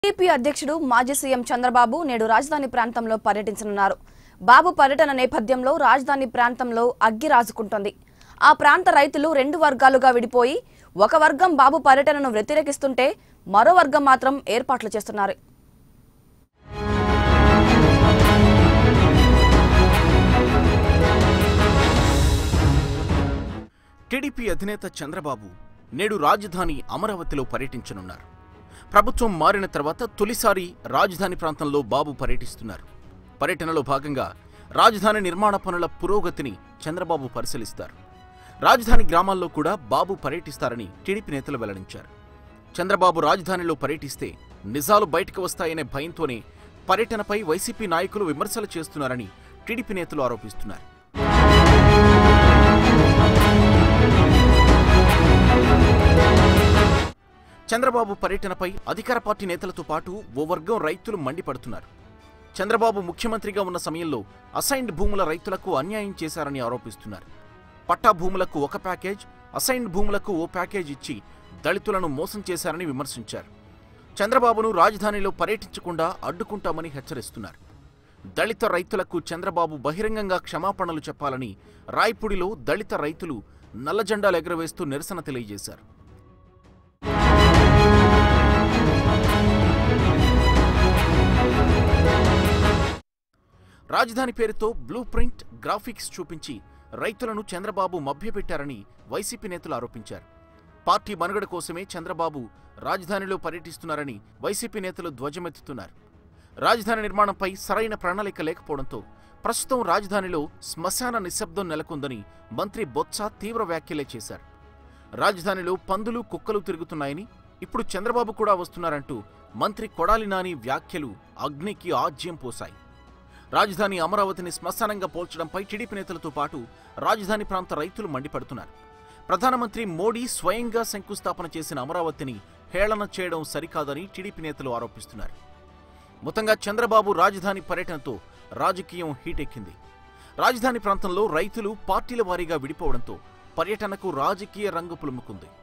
TDP అధ్యక్షుడు మాజీ CM Chandrababu నేడు రాజధాని ప్రాంతంలో పర్యటించనున్నారు బాబు పర్యటన నేపథ్యంలో రాజధాని ప్రాంతంలో అగ్గి రాజుకుంటోంది ఆ ప్రాంత రైతులు రెండు వర్గాలుగా విడిపోయి ఒక వర్గం బాబు పర్యటనను వ్యతిరేకిస్తుంటే మరో వర్గం మాత్రం ఏర్పాట్లు చేస్తున్నారు టీడీపీ అధినేత చంద్రబాబు నేడు రాజధాని అమరావతిలో పర్యటించనున్నారు ప్రభుత్వం మారిన తర్వాత తొలిసారి రాజధాని ప్రాంతంలో బాబు పర్యటిస్తున్నారు పర్యటనలో భాగంగా రాజధాని నిర్మాణ పనుల పురోగతిని చంద్రబాబు పరిశీలిస్తారు రాజధాని గ్రామాల్లో కూడా బాబు పర్యటిస్తారని టీడీపీ నేతలు వెల్లడించారు చంద్రబాబు రాజధానిలో పర్యటిస్తే నిజాలు బయటకు వస్తాయనే భయంతోనే పర్యటనపై వైసీపీ నాయకులు విమర్శలు చేస్తున్నారని టీడీపీ నేతలు ఆరోపిస్తున్నారు చంద్రబాబు పర్యటనపై అధికార పార్టీ నేతలతో పాటు ఓ వర్గం రైతులు మండిపడుతున్నారు చంద్రబాబు ముఖ్యమంత్రిగా ఉన్న సమయంలో అసైన్డ్ భూముల రైతులకు అన్యాయం చేశారని ఆరోపిస్తున్నారు పట్టా భూములకు ఒక ప్యాకేజ్ అసైన్డ్ భూములకు ఓ ప్యాకేజ్ ఇచ్చి దళితులను మోసం చేశారని విమర్శించారు చంద్రబాబును రాజధానిలో పర్యటించకుండా అడ్డుకుంటామని హెచ్చరిస్తున్నారు దళిత రైతులకు చంద్రబాబు బహిరంగంగా క్షమాపణలు చెప్పాలని రాయపూడిలో దళిత రైతులు నల్ల జెండాలు ఎగురవేస్తూ నిరసన తెలియజేశారు రాజధాని పేరుతో బ్లూ ప్రింట్ గ్రాఫిక్స్ చూపించి రైతులను చంద్రబాబు మభ్యపెట్టారని వైసీపీ నేతలు ఆరోపించారు పార్టీ మనుగడ కోసమే చంద్రబాబు రాజధానిలో పర్యటిస్తున్నారని వైసీపీ నేతలు ధ్వజమెత్తుతున్నారు రాజధాని నిర్మాణంపై సరైన ప్రణాళిక లేకపోవడంతో ప్రస్తుతం రాజధానిలో శ్మశాన నిశ్శబ్దం నెలకొందని మంత్రి బొత్స తీవ్ర వ్యాఖ్యలే చేశారు రాజధానిలో పందులు కుక్కలు తిరుగుతున్నాయని ఇప్పుడు చంద్రబాబు కూడా వస్తున్నారంటూ మంత్రి కొడాలి నాని వ్యాఖ్యలు అగ్నికి ఆజ్యం పోశాయి రాజధాని అమరావతిని శ్మశానంగా పోల్చడంపై టీడీపీ నేతలతో పాటు రాజధాని ప్రాంత రైతులు మండిపడుతున్నారు ప్రధానమంత్రి మోడీ స్వయంగా శంకుస్థాపన చేసిన అమరావతిని హేళన చేయడం సరికాదని టీడీపీ నేతలు ఆరోపిస్తున్నారు మొత్తంగా చంద్రబాబు రాజధాని పర్యటనతో రాజకీయం హీటెక్కింది రాజధాని ప్రాంతంలో రైతులు పార్టీల వారీగా విడిపోవడంతో పర్యటనకు రాజకీయ రంగు పులుముకుంది